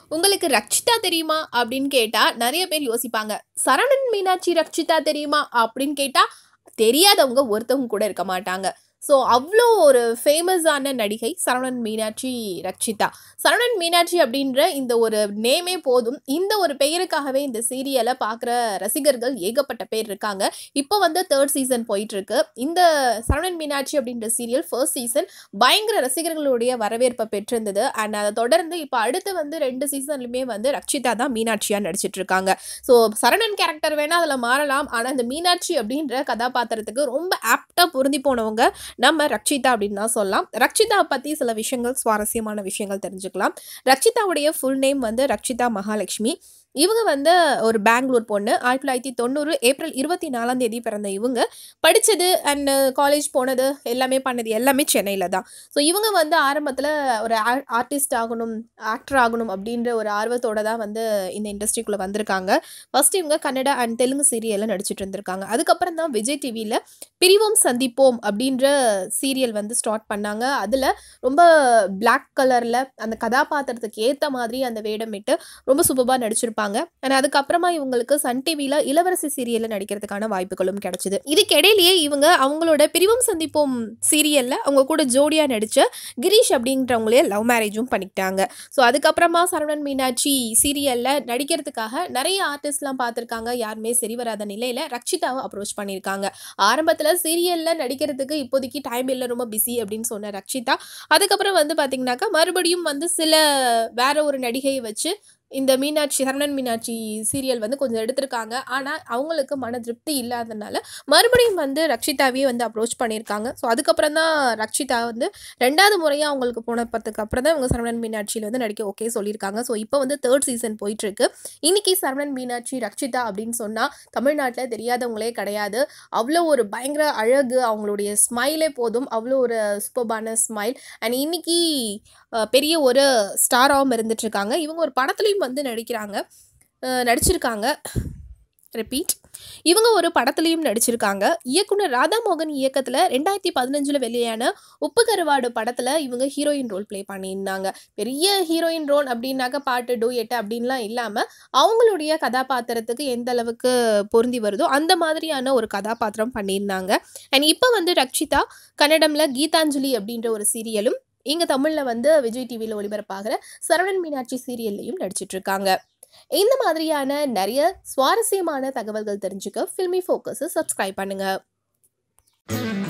உங்களுக்கு ரக்ஷிதா தெரியுமா அப்படின்னு கேட்டால் நிறைய பேர் யோசிப்பாங்க சரவணன் மீனாட்சி ரக்ஷிதா தெரியுமா அப்படின்னு கேட்டால் தெரியாதவங்க ஒருத்தவங்க கூட இருக்க மாட்டாங்க ஸோ அவ்வளோ ஒரு ஃபேமஸான நடிகை சரவணன் மீனாட்சி ரக்ஷிதா சரவணன் மீனாட்சி அப்படின்ற இந்த ஒரு நேமே போதும் இந்த ஒரு பெயருக்காகவே இந்த சீரியலை பார்க்குற ரசிகர்கள் ஏகப்பட்ட பேர் இருக்காங்க இப்போ வந்து தேர்ட் சீசன் போயிட்டுருக்கு இந்த சரவணன் மீனாட்சி அப்படின்ற சீரியல் ஃபர்ஸ்ட் சீசன் பயங்கர ரசிகர்களுடைய வரவேற்பை பெற்றிருந்தது அண்ட் அதை தொடர்ந்து இப்போ அடுத்து வந்து ரெண்டு சீசன்லையுமே வந்து ரக்ஷிதா தான் மீனாட்சியாக நடிச்சிட்டு இருக்காங்க ஸோ சரணன் கேரக்டர் வேணால் அதில் மாறலாம் ஆனால் இந்த மீனாட்சி அப்படின்ற கதாபாத்திரத்துக்கு ரொம்ப ஆப்டாக பொருந்தி போனவங்க நம்ம ரக்ஷிதா அப்படின்னு தான் சொல்லலாம் ரக்ஷிதா பற்றி சில விஷயங்கள் சுவாரஸ்யமான விஷயங்கள் தெரிஞ்சுக்கலாம் ரக்ஷிதாவுடைய ஃபுல் நேம் வந்து ரக்ஷிதா மகாலட்சுமி இவங்க வந்து ஒரு பெங்களூர் பொண்ணு ஆயிரத்தி தொள்ளாயிரத்தி தொண்ணூறு ஏப்ரல் இருபத்தி நாலாம் தேதி பிறந்த இவங்க படித்தது அண்ட் காலேஜ் போனது எல்லாமே பண்ணது எல்லாமே சென்னையில் தான் ஸோ இவங்க வந்து ஆரம்பத்தில் ஒரு ஆர்டிஸ்ட் ஆகணும் ஆக்டர் ஆகணும் அப்படின்ற ஒரு ஆர்வத்தோட தான் வந்து இந்த இண்டஸ்ட்ரிக்குள்ளே வந்திருக்காங்க ஃபர்ஸ்ட் இவங்க கன்னடா அண்ட் தெலுங்கு சீரியலில் நடிச்சிட்டு இருந்திருக்காங்க அதுக்கப்புறம் தான் விஜய் டிவியில் பிரிவோம் சந்திப்போம் அப்படின்ற சீரியல் வந்து ஸ்டார்ட் பண்ணாங்க அதில் ரொம்ப பிளாக் கலரில் அந்த கதாபாத்திரத்துக்கு ஏற்ற மாதிரி அந்த வேடமிட்டு ரொம்ப சூப்பராக நடிச்சிருப்பாங்க அண்ட் அதுக்கப்புறமா இவங்களுக்கு சன் டிவியில் இளவரசி சீரியலில் நடிக்கிறதுக்கான வாய்ப்புகளும் கிடைச்சிது இதுக்கிடையிலேயே இவங்க அவங்களோட பிரிவும் சந்திப்போம் சீரியலில் அவங்க கூட ஜோடியாக நடித்த கிரீஷ் அப்படின்றவங்களே லவ் மேரேஜும் பண்ணிக்கிட்டாங்க ஸோ அதுக்கப்புறமா சரவணன் மீனாட்சி சீரியலில் நடிக்கிறதுக்காக நிறைய ஆர்டிஸ்ட்லாம் பார்த்துருக்காங்க யாருமே சரி வராத நிலையில் ரக்ஷிதாவை அப்ரோச் பண்ணியிருக்காங்க ஆரம்பத்தில் சீரியலில் நடிக்கிறதுக்கு இப்போதைக்கு டைம் இல்லை ரொம்ப பிஸி அப்படின்னு சொன்ன ரக்ஷிதா அதுக்கப்புறம் வந்து பார்த்தீங்கன்னாக்கா மறுபடியும் வந்து சில வேற ஒரு நடிகையை வச்சு இந்த மீனாட்சி சரவணன் மீனாட்சி சீரியல் வந்து கொஞ்சம் எடுத்திருக்காங்க ஆனால் அவங்களுக்கு மன திருப்தி இல்லாதனால மறுபடியும் வந்து ரக்ஷிதாவே வந்து அப்ரோச் பண்ணியிருக்காங்க ஸோ அதுக்கப்புறம் தான் ரக்ஷிதா வந்து ரெண்டாவது முறையாக அவங்களுக்கு போனப்பதுக்கு அப்புறம் தான் இவங்க சரவணன் மீனாட்சியில் வந்து நடிக்க ஓகே சொல்லியிருக்காங்க ஸோ இப்போ வந்து தேர்ட் சீசன் போயிட்டுருக்கு இன்னைக்கு சரவணன் மீனாட்சி ரக்ஷிதா அப்படின்னு சொன்னால் தமிழ்நாட்டில் தெரியாதவங்களே கிடையாது அவ்வளோ ஒரு பயங்கர அழகு அவங்களுடைய ஸ்மைலே போதும் அவ்வளோ ஒரு சூப்பர்பான ஸ்மைல் அண்ட் இன்னைக்கு அஹ், பெரிய ஒரு ஸ்டாராகவும் இருந்துட்டுருக்காங்க இவங்க ஒரு படத்துலையும் வந்து நடிக்கிறாங்க அஹ், நடிச்சிருக்காங்க ரிப்பீட் இவங்க ஒரு படத்துலையும் நடிச்சிருக்காங்க இயக்குனர் ராதாமோகன் இயக்கத்தில் ரெண்டாயிரத்தி பதினஞ்சில் வெளியான உப்பு கருவாடு படத்தில் இவங்க ஹீரோயின் ரோல் ப்ளே பண்ணியிருந்தாங்க பெரிய ஹீரோயின் ரோல் அப்படின்னாக்க பாட்டு டூயட்டு அப்படின்லாம் இல்லாமல் அவங்களுடைய கதாபாத்திரத்துக்கு எந்த அளவுக்கு பொருந்தி வருதோ அந்த மாதிரியான ஒரு கதாபாத்திரம் பண்ணியிருந்தாங்க அண்ட் இப்போ வந்து ரக்ஷிதா கன்னடமில் கீதாஞ்சலி அப்படின்ற ஒரு சீரியலும் இங்கே தமிழில் வந்து விஜய் டிவியில் ஒளிபரப்பாகிற சரவணன் மீனாட்சி சீரியல்லையும் நடிச்சிட்டு இருக்காங்க இந்த மாதிரியான நிறைய சுவாரஸ்யமான தகவல்கள் தெரிஞ்சுக்க ஃபில்மி ஃபோக்கஸை சப்ஸ்கிரைப் பண்ணுங்கள்